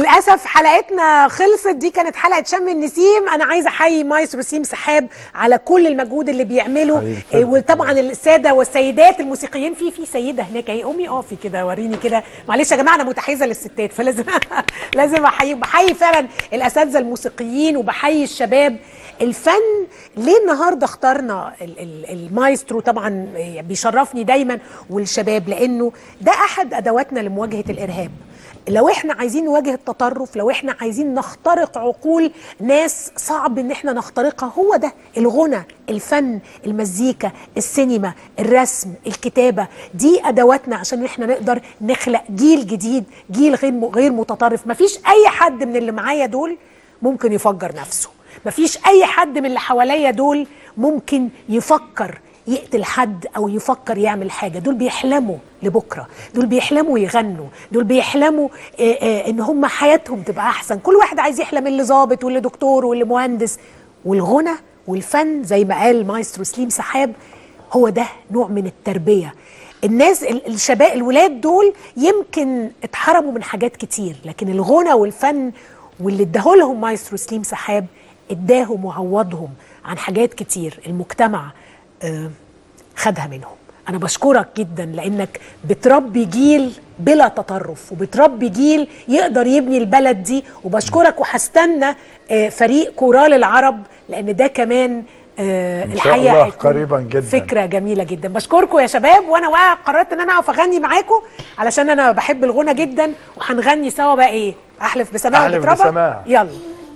للاسف حلقتنا خلصت دي كانت حلقه شم النسيم انا عايزه احيي مايسترو سيم سحاب على كل المجهود اللي بيعمله حبيبي. إيه، وطبعا الساده والسيدات الموسيقيين في في سيده هناك اهي امي اقفي كده وريني كده معلش يا جماعه انا متحيزه للستات فلازم لازم احيي بحيي فعلا الاساتذه الموسيقيين وبحيي الشباب الفن ليه النهارده اخترنا ال- ال- المايسترو طبعا بيشرفني دايما والشباب لانه ده احد ادواتنا لمواجهه الارهاب لو احنا عايزين نواجه التطرف لو احنا عايزين نخترق عقول ناس صعب ان احنا نخترقها هو ده الغنى الفن المزيكا السينما الرسم الكتابة دي ادواتنا عشان احنا نقدر نخلق جيل جديد جيل غير م- غير متطرف مفيش اي حد من اللي معايا دول ممكن يفجر نفسه مفيش اي حد من اللي حواليا دول ممكن يفكر يقتل حد او يفكر يعمل حاجه دول بيحلموا لبكره دول بيحلموا يغنوا دول بيحلموا آه، آه، ان هم حياتهم تبقى احسن كل واحد عايز يحلم اللي ظابط واللي دكتور واللي مهندس والغنى والفن زي ما قال مايسترو سليم سحاب هو ده نوع من التربيه الناس ال- الشباب الولاد دول يمكن اتحرموا من حاجات كتير لكن الغنى والفن واللي اداهولهم مايسترو سليم سحاب اداهم وعوضهم عن حاجات كتير المجتمع آه، خدها منهم انا بشكرك جدا لانك بتربي جيل بلا تطرف وبتربي جيل يقدر يبني البلد دي وبشكرك وهستنى آه، فريق كورال العرب لان ده كمان آه، إن شاء الحقيقه الله هيكون قريباً جداً. فكره جميله جدا بشكركم يا شباب وانا بقى قررت ان انا اقف اغني معاكم علشان انا بحب الغنى جدا وهنغني سوا بقى ايه احلف بسماع أحلف وبتربى بسماع. يلا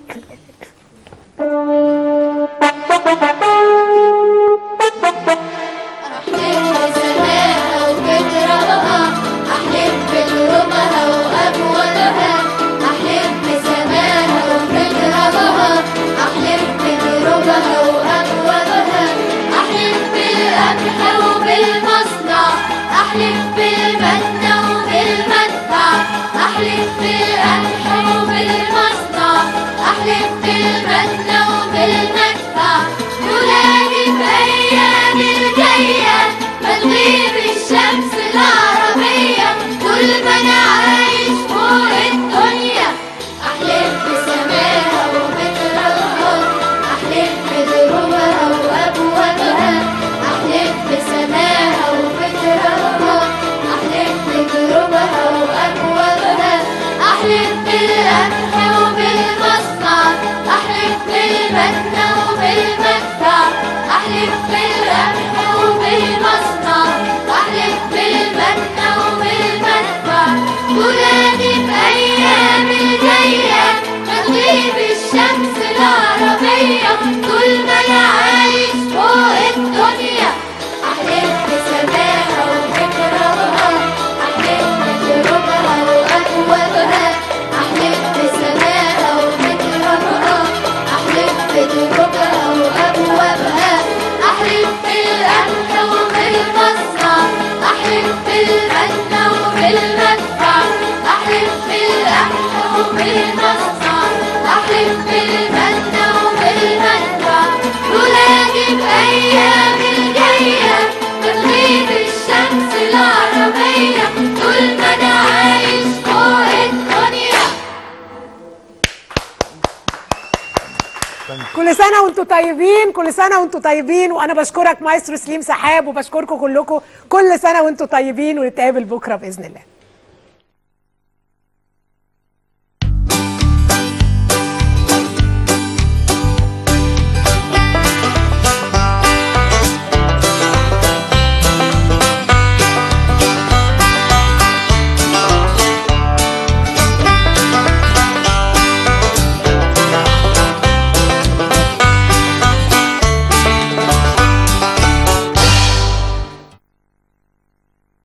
أحلف بسماها وبترابها أحلف بغروبها وأبوابها أحلف بسماها وبترابها أحلف بغروبها وأبوابها أحلف بالقمح وبالمصنع أحلف بالمنة وبالمدفع أحلف بالقمح وبالمصنع أحلف بالمنة وبالمدفع ولادي بأيام الجاية ما تغيب الشمس العربية طول ما أنا عايش فوق الدنيا أحلف بسماها وبترابها أحلف بدروبها وأبوابها أحلف بسماها وبترابها أحلف بدروبها وأبوابها أحلف بالقمح وبالمصنع أحلف بالمنة وبالمدفع أحلف بالقمح وبالمصنع أحلف بالمنة وبالمدفع ولادي بأيام الجاية ما تغيب الشمس العربية طول ما أنا عايش فوق الدنيا أحلف بسماها وبكرهها أحلف بدروبها وأبوابها أحلف بسماها وبكرهها أحلف بدروبها وأبوابها أحلف بالقمح وبالمصنع أحلف بالمنة وبالمدفع أحلف بالقمح وبالمصنع أحلف بالمنة وبالمدفع ولادي بأيام الجاية بتغيب الشمس العربية طول ما أنا عايش فوق الدنيا كل سنه وانتم طيبين كل سنه وانتم طيبين وانا بشكرك مايسترو سليم سحاب وبشكركم كلكم كل سنه وانتم طيبين ونتقابل بكره باذن الله